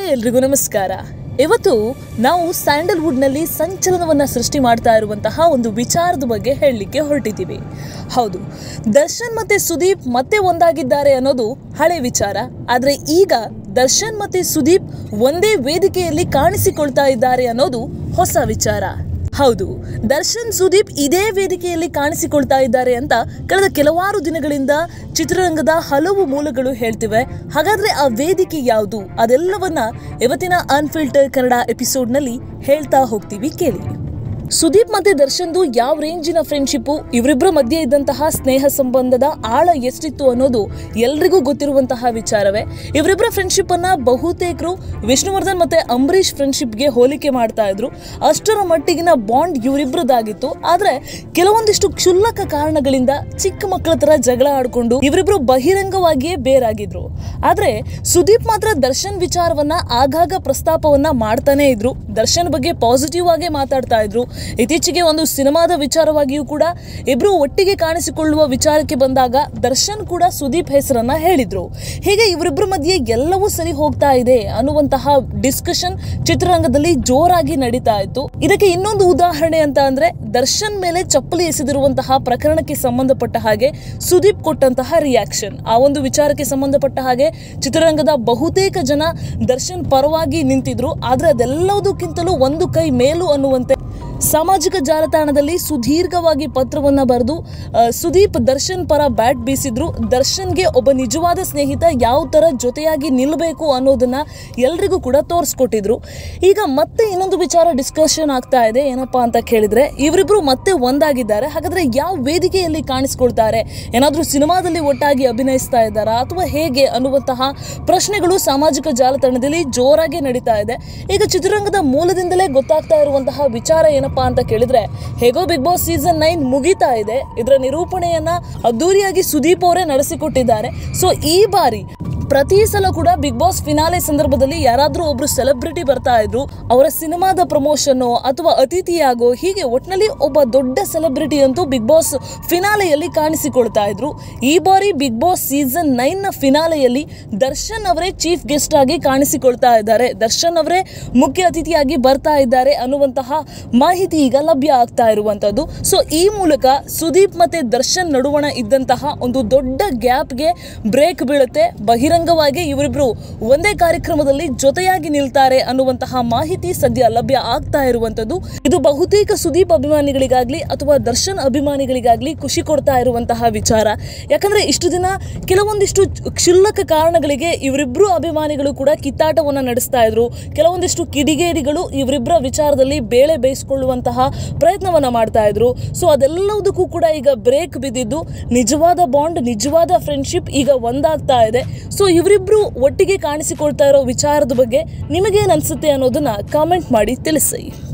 ಎಲ್ರಿಗೂ ನಮಸ್ಕಾರ ಇವತ್ತು ನಾವು ಸ್ಯಾಂಡಲ್ವುಡ್ನಲ್ಲಿ ಸಂಚಲನವನ್ನ ಸೃಷ್ಟಿ ಮಾಡ್ತಾ ಇರುವಂತಹ ಒಂದು ವಿಚಾರದ ಬಗ್ಗೆ ಹೇಳಲಿಕ್ಕೆ ಹೊರಟಿದ್ದೀವಿ ಹೌದು ದರ್ಶನ್ ಮತ್ತೆ ಸುದೀಪ್ ಮತ್ತೆ ಒಂದಾಗಿದ್ದಾರೆ ಅನ್ನೋದು ಹಳೆ ವಿಚಾರ ಆದರೆ ಈಗ ದರ್ಶನ್ ಮತ್ತೆ ಸುದೀಪ್ ಒಂದೇ ವೇದಿಕೆಯಲ್ಲಿ ಕಾಣಿಸಿಕೊಳ್ತಾ ಇದ್ದಾರೆ ಅನ್ನೋದು ಹೊಸ ವಿಚಾರ ಹೌದು ದರ್ಶನ್ ಸುದೀಪ್ ಇದೇ ವೇದಿಕೆಯಲ್ಲಿ ಕಾಣಿಸಿಕೊಳ್ತಾ ಇದ್ದಾರೆ ಅಂತ ಕಳೆದ ಕೆಲವಾರು ದಿನಗಳಿಂದ ಚಿತ್ರರಂಗದ ಹಲವು ಮೂಲಗಳು ಹೇಳ್ತಿವೆ ಹಾಗಾದ್ರೆ ಆ ವೇದಿಕೆ ಯಾವುದು ಅದೆಲ್ಲವನ್ನ ಇವತ್ತಿನ ಅನ್ಫಿಲ್ಟರ್ ಕನ್ನಡ ಎಪಿಸೋಡ್ನಲ್ಲಿ ಹೇಳ್ತಾ ಹೋಗ್ತೀವಿ ಕೇಳಿ ಸುದೀಪ್ ಮತ್ತೆ ದರ್ಶನ್ದು ಯಾವ ರೇಂಜಿನ ಫ್ರೆಂಡ್ಶಿಪ್ಪು ಇವರಿಬ್ಬರ ಮಧ್ಯೆ ಇದ್ದಂತಹ ಸ್ನೇಹ ಸಂಬಂಧದ ಆಳ ಎಷ್ಟಿತ್ತು ಅನ್ನೋದು ಎಲ್ರಿಗೂ ಗೊತ್ತಿರುವಂತಹ ವಿಚಾರವೇ ಇವರಿಬ್ಬರ ಫ್ರೆಂಡ್ಶಿಪ್ ಅನ್ನ ಬಹುತೇಕರು ವಿಷ್ಣುವರ್ಧನ್ ಮತ್ತೆ ಅಂಬರೀಷ್ ಫ್ರೆಂಡ್ಶಿಪ್ಗೆ ಹೋಲಿಕೆ ಮಾಡ್ತಾ ಇದ್ರು ಅಷ್ಟರ ಮಟ್ಟಿಗಿನ ಬಾಂಡ್ ಇವರಿಬ್ಬರದಾಗಿತ್ತು ಆದ್ರೆ ಕೆಲವೊಂದಿಷ್ಟು ಕ್ಷುಲ್ಲಕ ಕಾರಣಗಳಿಂದ ಚಿಕ್ಕ ಮಕ್ಕಳ ತರ ಜಗಳ ಆಡ್ಕೊಂಡು ಇವರಿಬ್ರು ಬಹಿರಂಗವಾಗಿಯೇ ಬೇರಾಗಿದ್ರು ಆದ್ರೆ ಸುದೀಪ್ ಮಾತ್ರ ದರ್ಶನ್ ವಿಚಾರವನ್ನ ಆಗಾಗ ಪ್ರಸ್ತಾಪವನ್ನ ಮಾಡ್ತಾನೆ ಇದ್ರು ದರ್ಶನ್ ಬಗ್ಗೆ ಪಾಸಿಟಿವ್ ಆಗೇ ಮಾತಾಡ್ತಾ ಇದ್ರು ಇತ್ತೀಚೆಗೆ ಒಂದು ಸಿನಿಮಾದ ವಿಚಾರವಾಗಿಯೂ ಕೂಡ ಇಬ್ರು ಒಟ್ಟಿಗೆ ಕಾಣಿಸಿಕೊಳ್ಳುವ ವಿಚಾರಕ್ಕೆ ಬಂದಾಗ ದರ್ಶನ್ ಕೂಡ ಸುದೀಪ್ ಹೆಸರನ್ನ ಹೇಳಿದ್ರು ಹೀಗೆ ಇವರಿಬ್ಬರ ಮಧ್ಯೆ ಎಲ್ಲವೂ ಸರಿ ಹೋಗ್ತಾ ಇದೆ ಅನ್ನುವಂತಹ ಡಿಸ್ಕಷನ್ ಚಿತ್ರರಂಗದಲ್ಲಿ ಜೋರಾಗಿ ನಡೀತಾ ಇತ್ತು ಇದಕ್ಕೆ ಇನ್ನೊಂದು ಉದಾಹರಣೆ ಅಂತ ಅಂದ್ರೆ ದರ್ಶನ್ ಮೇಲೆ ಚಪ್ಪಲಿ ಎಸೆದಿರುವಂತಹ ಪ್ರಕರಣಕ್ಕೆ ಸಂಬಂಧಪಟ್ಟ ಹಾಗೆ ಸುದೀಪ್ ಕೊಟ್ಟಂತಹ ರಿಯಾಕ್ಷನ್ ಆ ಒಂದು ವಿಚಾರಕ್ಕೆ ಸಂಬಂಧಪಟ್ಟ ಹಾಗೆ ಚಿತ್ರರಂಗದ ಬಹುತೇಕ ಜನ ದರ್ಶನ್ ಪರವಾಗಿ ನಿಂತಿದ್ರು ಆದ್ರೆ ಅದೆಲ್ಲದಕ್ಕಿಂತಲೂ ಒಂದು ಕೈ ಮೇಲು ಅನ್ನುವಂತೆ ಸಾಮಾಜಿಕ ಜಾಲತಾಣದಲ್ಲಿ ಸುದೀರ್ಘವಾಗಿ ಪತ್ರವನ್ನ ಬರೆದು ಆ, ಸುದೀಪ್ ದರ್ಶನ್ ಪರ ಬ್ಯಾಟ್ ಬೀಸಿದ್ರು ದರ್ಶನ್ಗೆ ಒಬ್ಬ ನಿಜವಾದ ಸ್ನೇಹಿತ ಯಾವ ತರ ಜೊತೆಯಾಗಿ ನಿಲ್ಲಬೇಕು ಅನ್ನೋದನ್ನ ಎಲ್ರಿಗೂ ಕೂಡ ತೋರಿಸ್ಕೊಟ್ಟಿದ್ರು ಈಗ ಮತ್ತೆ ಇನ್ನೊಂದು ವಿಚಾರ ಡಿಸ್ಕಷನ್ ಆಗ್ತಾ ಇದೆ ಏನಪ್ಪಾ ಅಂತ ಕೇಳಿದ್ರೆ ಇವರಿಬ್ರು ಮತ್ತೆ ಒಂದಾಗಿದ್ದಾರೆ ಹಾಗಾದ್ರೆ ಯಾವ ವೇದಿಕೆಯಲ್ಲಿ ಕಾಣಿಸ್ಕೊಳ್ತಾರೆ ಏನಾದ್ರೂ ಸಿನಿಮಾದಲ್ಲಿ ಒಟ್ಟಾಗಿ ಅಭಿನಯಿಸ್ತಾ ಇದ್ದಾರಾ ಅಥವಾ ಹೇಗೆ ಅನ್ನುವಂತಹ ಪ್ರಶ್ನೆಗಳು ಸಾಮಾಜಿಕ ಜಾಲತಾಣದಲ್ಲಿ ಜೋರಾಗಿ ನಡೀತಾ ಇದೆ ಈಗ ಚಿತ್ರರಂಗದ ಮೂಲದಿಂದಲೇ ಗೊತ್ತಾಗ್ತಾ ಇರುವಂತಹ ವಿಚಾರ ಏನಪ್ಪಾ ಅಂತ ಕೇಳಿದ್ರೆ ಹೇಗೋ ಬಿಗ್ ಬಾಸ್ ಸೀಸನ್ ನೈನ್ ಮುಗೀತಾ ಇದೆ ಇದರ ನಿರೂಪಣೆಯನ್ನ ಅದ್ದೂರಿಯಾಗಿ ಸುದೀಪ್ ಅವರೇ ನಡೆಸಿಕೊಟ್ಟಿದ್ದಾರೆ ಸೊ ಈ ಬಾರಿ ಪ್ರತಿ ಸಲ ಕೂಡ ಬಿಗ್ ಬಾಸ್ ಫಿನಾಲೆ ಸಂದರ್ಭದಲ್ಲಿ ಯಾರಾದ್ರೂ ಒಬ್ರು ಸೆಲೆಬ್ರಿಟಿ ಬರ್ತಾ ಇದ್ರು ಅವರ ಸಿನಿಮಾದ ಪ್ರಮೋಷನ್ ಅಥವಾ ಅತಿಥಿಯಾಗೋ ಹೀಗೆ ಒಟ್ನಲ್ಲಿ ಒಬ್ಬ ದೊಡ್ಡ ಸೆಲೆಬ್ರಿಟಿ ಅಂತೂ ಬಿಗ್ ಬಾಸ್ ಫಿನಾಲೆಯಲ್ಲಿ ಕಾಣಿಸಿಕೊಳ್ತಾ ಇದ್ರು ಈ ಬಾರಿ ಬಿಗ್ ಬಾಸ್ ಸೀಸನ್ ನೈನ್ ನ ಫಿನಾಲೆಯಲ್ಲಿ ದರ್ಶನ್ ಅವರೇ ಚೀಫ್ ಗೆಸ್ಟ್ ಆಗಿ ಕಾಣಿಸಿಕೊಳ್ತಾ ಇದ್ದಾರೆ ದರ್ಶನ್ ಅವರೇ ಮುಖ್ಯ ಅತಿಥಿಯಾಗಿ ಬರ್ತಾ ಇದ್ದಾರೆ ಅನ್ನುವಂತಹ ಮಾಹಿತಿ ಈಗ ಲಭ್ಯ ಆಗ್ತಾ ಇರುವಂತದ್ದು ಸೊ ಈ ಮೂಲಕ ಸುದೀಪ್ ಮತ್ತೆ ದರ್ಶನ್ ನಡುವಣ ಇದ್ದಂತಹ ಒಂದು ದೊಡ್ಡ ಗ್ಯಾಪ್ಗೆ ಬ್ರೇಕ್ ಬೀಳುತ್ತೆ ಬಹಿರಂಗವಾಗಿ ಇವರಿಬ್ರು ಒಂದೇ ಕಾರ್ಯಕ್ರಮದಲ್ಲಿ ಜೊತೆಯಾಗಿ ನಿಲ್ತಾರೆ ಅನ್ನುವಂತಹ ಮಾಹಿತಿ ಸದ್ಯ ಲಭ್ಯ ಆಗ್ತಾ ಇರುವಂತದ್ದು ಇದು ಬಹುತೇಕ ಸುದೀಪ್ ಅಭಿಮಾನಿಗಳಿಗಾಗ್ಲಿ ಅಥವಾ ದರ್ಶನ್ ಅಭಿಮಾನಿಗಳಿಗಾಗ್ಲಿ ಖುಷಿ ಕೊಡ್ತಾ ಇರುವಂತಹ ವಿಚಾರ ಯಾಕಂದ್ರೆ ಇಷ್ಟು ದಿನ ಕೆಲವೊಂದಿಷ್ಟು ಕ್ಷುಲ್ಲಕ ಕಾರಣಗಳಿಗೆ ಇವರಿಬ್ರು ಅಭಿಮಾನಿಗಳು ಕೂಡ ಕಿತ್ತಾಟವನ್ನ ನಡೆಸ್ತಾ ಇದ್ರು ಕೆಲವೊಂದಿಷ್ಟು ಕಿಡಿಗೇಡಿಗಳು ಇವರಿಬ್ಬರ ವಿಚಾರದಲ್ಲಿ ಬೇಳೆ ಬೇಯಿಸಿಕೊಳ್ಳುವಂತಹ ಪ್ರಯತ್ನವನ್ನ ಮಾಡ್ತಾ ಇದ್ರು ಸೊ ಅದೆಲ್ಲದಕ್ಕೂ ಕೂಡ ಈಗ ಬ್ರೇಕ್ ಬಿದ್ದಿದ್ದು ನಿಜವಾದ ಬಾಂಡ್ ನಿಜವಾದ ಫ್ರೆಂಡ್ಶಿಪ್ ಈಗ ಒಂದಾಗ್ತಾ ಇದೆ ಸೊ ಇವರಿಬ್ರು ಒಟ್ಟಿಗೆ ಕಾಣಿಸಿಕೊಳ್ತಾ ಇರೋ ವಿಚಾರದ ಬಗ್ಗೆ ನಿಮಗೇನು ಅನ್ಸುತ್ತೆ ಅನ್ನೋದನ್ನ ಕಾಮೆಂಟ್ ಮಾಡಿ ತಿಳಿಸಿ